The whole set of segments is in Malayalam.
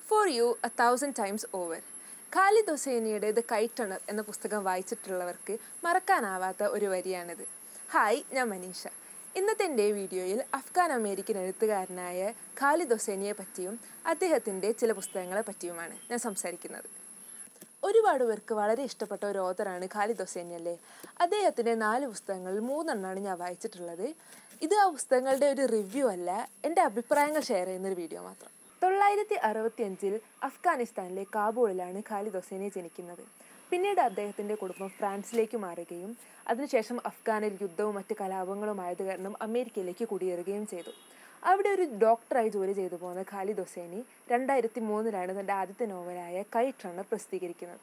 four you a thousand times over Khaled ഹുസൈനിയുടെ ദ കൈറ്റണർ എന്ന പുസ്തകം വായിച്ചിട്ടുള്ളവർക്ക് മറക്കാനാവാത്ത ഒരു വരിയാണിത് ഹായ് ഞാൻ മനീഷ ഇന്നത്തെ എൻ്റെ വീഡിയോയിൽ അഫ്ഗാൻ അമേരിക്കൻ എഴുത്തുകാരനായ ഖാലിദ് ഹുസൈനിയെ പറ്റിയും അദ്ദേഹത്തിൻ്റെ ചില പുസ്തകങ്ങളെ പറ്റിയുമാണ് ഞാൻ സംസാരിക്കുന്നത് ഒരുപാട് പേർക്ക് വളരെ ഇഷ്ടപ്പെട്ട ഒരു ഓതറാണ് ഖാലിദ് ഹുസൈനി അല്ലേ അദ്ദേഹത്തിൻ്റെ നാല് പുസ്തകങ്ങളിൽ മൂന്നെണ്ണമാണ് ഞാൻ വായിച്ചിട്ടുള്ളത് ഇത് ആ പുസ്തകങ്ങളുടെ ഒരു റിവ്യൂ അല്ല എൻ്റെ അഭിപ്രായങ്ങൾ ഷെയർ ചെയ്യുന്ന ഒരു വീഡിയോ മാത്രം തൊള്ളായിരത്തി അറുപത്തി അഞ്ചിൽ അഫ്ഗാനിസ്ഥാനിലെ കാബൂളിലാണ് ഖാലിദ് ഹുസൈനെ ജനിക്കുന്നത് പിന്നീട് അദ്ദേഹത്തിൻ്റെ കുടുംബം ഫ്രാൻസിലേക്ക് മാറുകയും അതിനുശേഷം അഫ്ഗാനിൽ യുദ്ധവും മറ്റ് കലാപങ്ങളുമായത് കാരണം അമേരിക്കയിലേക്ക് കുടിയേറുകയും ചെയ്തു അവിടെ ഒരു ഡോക്ടറായി ജോലി ചെയ്തു പോകുന്ന ഖാലിദ് ഹുസൈനി രണ്ടായിരത്തി മൂന്നിലാണ് തൻ്റെ ആദ്യത്തെ നോവലായ കൈറ്റ് റണ്ണർ പ്രസിദ്ധീകരിക്കുന്നത്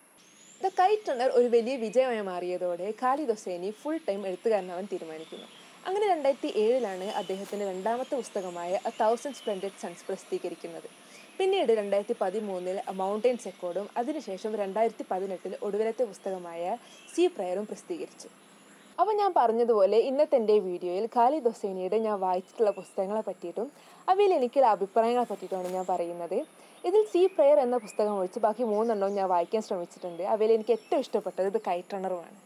ദ കൈറ്റ് റണ്ണർ ഒരു വലിയ വിജയമായി മാറിയതോടെ ഖാലിദ് ഹുസൈനി ഫുൾ ടൈം എഴുത്തുകാരനാവാൻ തീരുമാനിക്കുന്നു അങ്ങനെ രണ്ടായിരത്തി ഏഴിലാണ് അദ്ദേഹത്തിൻ്റെ രണ്ടാമത്തെ പുസ്തകമായ എ തൗസൻഡ് സ്പ്ലെൻഡഡ് സൺസ് പ്രസിദ്ധീകരിക്കുന്നത് പിന്നീട് രണ്ടായിരത്തി പതിമൂന്നിൽ മൗണ്ടൻസ് റെക്കോർഡും അതിനുശേഷം രണ്ടായിരത്തി പതിനെട്ടിൽ ഒടുവിലത്തെ പുസ്തകമായ സീ പ്രയറും പ്രസിദ്ധീകരിച്ചു അപ്പോൾ ഞാൻ പറഞ്ഞതുപോലെ ഇന്നത്തെ എൻ്റെ വീഡിയോയിൽ ഖാലിദ് ഹുസൈനിയുടെ ഞാൻ വായിച്ചിട്ടുള്ള പുസ്തകങ്ങളെ പറ്റിയിട്ടും അവയിൽ എനിക്കുള്ള അഭിപ്രായങ്ങളെ പറ്റിയിട്ടുമാണ് ഞാൻ പറയുന്നത് ഇതിൽ സീ പ്രയർ എന്ന പുസ്തകം ഒഴിച്ച് ബാക്കി മൂന്നെണ്ണവും ഞാൻ വായിക്കാൻ ശ്രമിച്ചിട്ടുണ്ട് അവയിൽ എനിക്ക് ഏറ്റവും ഇഷ്ടപ്പെട്ടത് ഇത് കൈറ്റ് റണ്ണറുമാണ്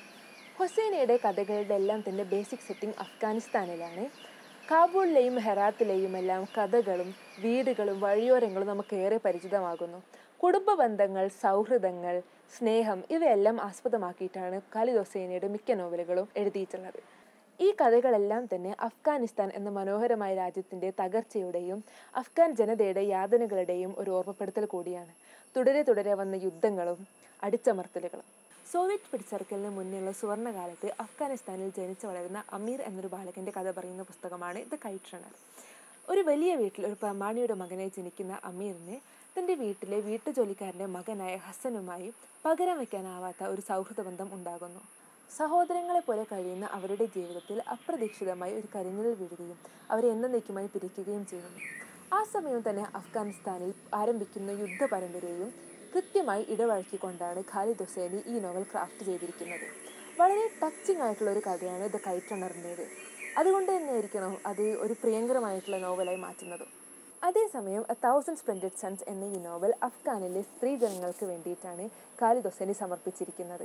ഹുസൈനയുടെ കഥകളുടെ എല്ലാം തന്നെ ബേസിക് സെറ്റിംഗ് അഫ്ഗാനിസ്ഥാനിലാണ് കാബൂളിലെയും ഹെറാത്തിലെയും എല്ലാം കഥകളും വീടുകളും വഴിയോരങ്ങളും നമുക്ക് ഏറെ പരിചിതമാകുന്നു കുടുംബ ബന്ധങ്ങൾ സൗഹൃദങ്ങൾ സ്നേഹം ഇവയെല്ലാം ആസ്പദമാക്കിയിട്ടാണ് ഖാലിദ് ഹുസൈനയുടെ മിക്ക നോവലുകളും എഴുതിയിട്ടുള്ളത് ഈ കഥകളെല്ലാം തന്നെ അഫ്ഗാനിസ്ഥാൻ എന്ന മനോഹരമായ രാജ്യത്തിൻ്റെ തകർച്ചയുടെയും അഫ്ഗാൻ ജനതയുടെ യാതനകളുടെയും ഒരു ഓർമ്മപ്പെടുത്തൽ കൂടിയാണ് തുടരെ തുടരെ വന്ന യുദ്ധങ്ങളും അടിച്ചമർത്തലുകളും സോവിയറ്റ് പിടിച്ചെറുക്കലിന് മുന്നേയുള്ള സുവർണകാലത്ത് അഫ്ഗാനിസ്ഥാനിൽ ജനിച്ചു വളരുന്ന അമീർ എന്നൊരു ബാലകന്റെ കഥ പറയുന്ന പുസ്തകമാണ് ദ കൈറ്റ് റണ്ണർ ഒരു വലിയ വീട്ടിൽ ഒരു പ്രമാണിയുടെ മകനായി ജനിക്കുന്ന അമീറിന് തൻ്റെ വീട്ടിലെ വീട്ടുജോലിക്കാരൻ്റെ മകനായ ഹസനുമായി പകരം വയ്ക്കാനാവാത്ത ഒരു സൗഹൃദ ബന്ധം ഉണ്ടാകുന്നു സഹോദരങ്ങളെ പോലെ കഴിയുന്ന അവരുടെ ജീവിതത്തിൽ അപ്രതീക്ഷിതമായി ഒരു കരിഞ്ഞിൽ വീഴുകയും അവരെ എന്നേക്കുമായി പിരിക്കുകയും ചെയ്യുന്നു ആ സമയം തന്നെ അഫ്ഗാനിസ്ഥാനിൽ ആരംഭിക്കുന്ന യുദ്ധ പരമ്പരയും കൃത്യമായി ഇടവഴക്കിക്കൊണ്ടാണ് ഖാലിദ് ഹുസൈനി ഈ നോവൽ ക്രാഫ്റ്റ് ചെയ്തിരിക്കുന്നത് വളരെ ടച്ചിങ് ആയിട്ടുള്ള ഒരു കഥയാണ് ദ കൈറ്റ് റണ്ണറിൻ്റേത് അതുകൊണ്ട് തന്നെ ആയിരിക്കണം അത് ഒരു പ്രിയങ്കരമായിട്ടുള്ള നോവലായി മാറ്റുന്നത് അതേസമയം എ തൗസൻഡ് സ്പ്ലെൻഡഡ് സൺസ് എന്ന ഈ നോവൽ അഫ്ഗാനിലെ സ്ത്രീ ജനങ്ങൾക്ക് വേണ്ടിയിട്ടാണ് ഖാലിദ് ഹുസൈനി സമർപ്പിച്ചിരിക്കുന്നത്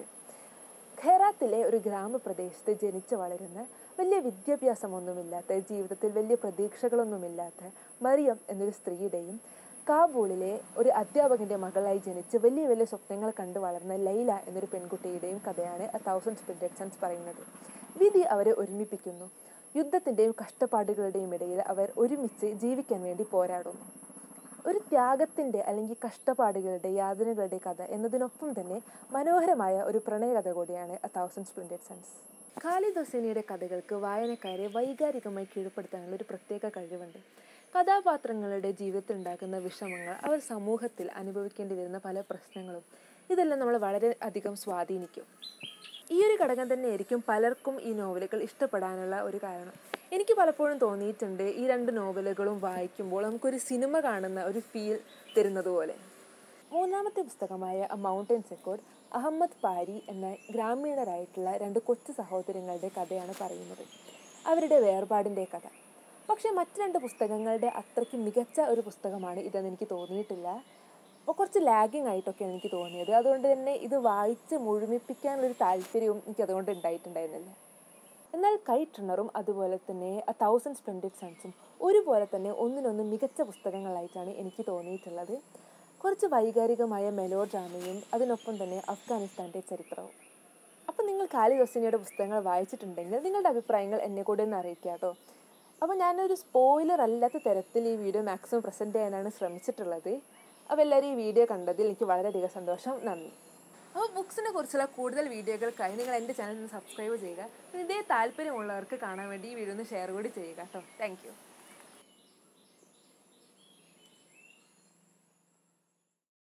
ഖേറാത്തിലെ ഒരു ഗ്രാമപ്രദേശത്ത് ജനിച്ചു വളരുന്ന വലിയ വിദ്യാഭ്യാസമൊന്നുമില്ലാത്ത ജീവിതത്തിൽ വലിയ പ്രതീക്ഷകളൊന്നുമില്ലാത്ത മറിയം എന്നൊരു സ്ത്രീയുടെയും കാബൂളിലെ ഒരു അധ്യാപകന്റെ മകളായി ജനിച്ച് വലിയ വലിയ സ്വപ്നങ്ങൾ കണ്ടു വളർന്ന ലൈല എന്നൊരു പെൺകുട്ടിയുടെയും കഥയാണ് എ തൗസൻഡ് സ്പ്ലിൻഡഡ് സൺസ് പറയുന്നത് വിധി അവരെ ഒരുമിപ്പിക്കുന്നു യുദ്ധത്തിൻ്റെയും കഷ്ടപ്പാടുകളുടെയും ഇടയിൽ അവർ ഒരുമിച്ച് ജീവിക്കാൻ വേണ്ടി പോരാടുന്നു ഒരു ത്യാഗത്തിൻ്റെ അല്ലെങ്കിൽ കഷ്ടപ്പാടുകളുടെ യാതനകളുടെ കഥ എന്നതിനൊപ്പം തന്നെ മനോഹരമായ ഒരു പ്രണയകഥ കൂടിയാണ് a thousand splendid suns Khaled ഹുസൈനിയുടെ കഥകൾക്ക് വായനക്കാരെ വൈകാരികമായി കീഴ്പ്പെടുത്താനുള്ള ഒരു പ്രത്യേക കഴിവുണ്ട് കഥാപാത്രങ്ങളുടെ ജീവിതത്തിൽ ഉണ്ടാക്കുന്ന വിഷമങ്ങൾ അവർ സമൂഹത്തിൽ അനുഭവിക്കേണ്ടി വരുന്ന പല പ്രശ്നങ്ങളും ഇതെല്ലാം നമ്മൾ വളരെ അധികം സ്വാധീനിക്കും ഈ ഒരു ഘടകം തന്നെയായിരിക്കും പലർക്കും ഈ നോവലുകൾ ഇഷ്ടപ്പെടാനുള്ള ഒരു കാരണം എനിക്ക് പലപ്പോഴും തോന്നിയിട്ടുണ്ട് ഈ രണ്ട് നോവലുകളും വായിക്കുമ്പോൾ നമുക്കൊരു സിനിമ കാണുന്ന ഒരു ഫീൽ തരുന്നത് പോലെ മൂന്നാമത്തെ പുസ്തകമായ a mountains record Ahmed Pari എന്ന ഗ്രാമീണരായിട്ടുള്ള രണ്ട് കൊച്ചു സഹോദരങ്ങളുടെ കഥയാണ് പറയുന്നത് അവരുടെ വേർപാടിൻ്റെ കഥ പക്ഷേ മറ്റു രണ്ട് പുസ്തകങ്ങളുടെ അത്രയ്ക്ക് മികച്ച ഒരു പുസ്തകമാണ് ഇതെന്ന് എനിക്ക് തോന്നിയിട്ടില്ല അപ്പോൾ കുറച്ച് ലാഗിങ് ആയിട്ടൊക്കെയാണ് എനിക്ക് തോന്നിയത് അതുകൊണ്ട് തന്നെ ഇത് വായിച്ച് മുഴുമിപ്പിക്കാനുള്ളൊരു താല്പര്യവും എനിക്ക് അതുകൊണ്ട് ഉണ്ടായിട്ടുണ്ടായിരുന്നില്ല എന്നാൽ കൈറ്റ് റണ്ണറും അതുപോലെ തന്നെ എ തൗസൻഡ് സ്പ്ലെൻഡഡ് സൺസും ഒരുപോലെ തന്നെ ഒന്നിനൊന്ന് മികച്ച പുസ്തകങ്ങളായിട്ടാണ് എനിക്ക് തോന്നിയിട്ടുള്ളത് കുറച്ച് വൈകാരികമായ മെലോ ഡ്രാമയും അതിനൊപ്പം തന്നെ അഫ്ഗാനിസ്ഥാൻ്റെ ചരിത്രവും അപ്പോൾ നിങ്ങൾ ഖാലിദ് ഹുസൈനിയുടെ പുസ്തകങ്ങൾ വായിച്ചിട്ടുണ്ടെങ്കിൽ നിങ്ങളുടെ അഭിപ്രായങ്ങൾ എന്നെ കൂടെ ഒന്ന് അറിയിക്കുക കേട്ടോ അപ്പോൾ ഞാനൊരു സ്പോയിലർ അല്ലാത്ത തരത്തിൽ ഈ വീഡിയോ മാക്സിമം പ്രസൻറ്റ് ചെയ്യാനാണ് ശ്രമിച്ചിട്ടുള്ളത് അപ്പോൾ എല്ലാവരും ഈ വീഡിയോ കണ്ടതിൽ എനിക്ക് വളരെയധികം സന്തോഷം നന്ദി അപ്പോൾ ബുക്സിനെ കുറിച്ചുള്ള കൂടുതൽ വീഡിയോകൾക്കായി നിങ്ങൾ എൻ്റെ ചാനൽ ഒന്ന് സബ്സ്ക്രൈബ് ചെയ്യുക ഇതേ താല്പര്യമുള്ളവർക്ക് കാണാൻ വേണ്ടി ഈ വീഡിയോ ഒന്ന് ഷെയർ കൂടി ചെയ്യുക കേട്ടോ താങ്ക്